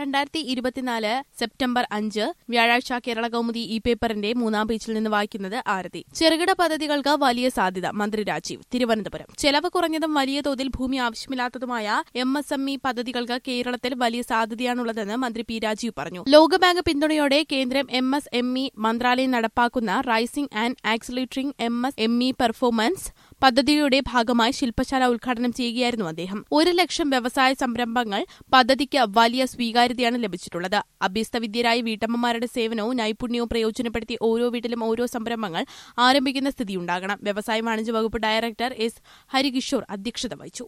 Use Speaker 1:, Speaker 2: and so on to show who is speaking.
Speaker 1: രണ്ടായിരത്തി ഇരുപത്തിനാല് സെപ്റ്റംബർ അഞ്ച് വ്യാഴാഴ്ച കേരള കൗമുദി ഇ പേപ്പറിന്റെ മൂന്നാം പേജിൽ നിന്ന് വായിക്കുന്നത് ആരതി ചെറുകിട പദ്ധതികൾക്ക് വലിയ സാധ്യത മന്ത്രി രാജീവ് തിരുവനന്തപുരം ചെലവ് കുറഞ്ഞതും വലിയ തോതിൽ ഭൂമി ആവശ്യമില്ലാത്തതുമായ എം എസ് എം ഇ പദ്ധതികൾക്ക് കേരളത്തിൽ വലിയ സാധ്യതയാണുള്ളതെന്ന് മന്ത്രി പി രാജീവ് പറഞ്ഞു ലോകബാങ്ക് പിന്തുണയോടെ കേന്ദ്രം എം എസ് എം ഇ മന്ത്രാലയം നടപ്പാക്കുന്ന raising and accelerating M S M E performance പദ്ധതിയുടെ ഭാഗമായി ശില്പശാല ഉദ്ഘാടനം ചെയ്യുകയായിരുന്നു അദ്ദേഹം ഒരു ലക്ഷം വ്യവസായ സംരംഭങ്ങൾ പദ്ധതിക്ക് വലിയ സ്വീകാര്യതയാണ് ലഭിച്ചിട്ടുള്ളത് അഭ്യസ്തവിദ്യരായ വീട്ടമ്മമാരുടെ സേവനവും നൈപുണ്യവും പ്രയോജനപ്പെടുത്തി ഓരോ വീട്ടിലും ഓരോ സംരംഭങ്ങൾ ആരംഭിക്കുന്ന സ്ഥിതിയുണ്ടാകണം വ്യവസായ വാണിജ്യ വകുപ്പ് ഡയറക്ടർ എസ് ഹരികിഷോർ അധ്യക്ഷത വഹിച്ചു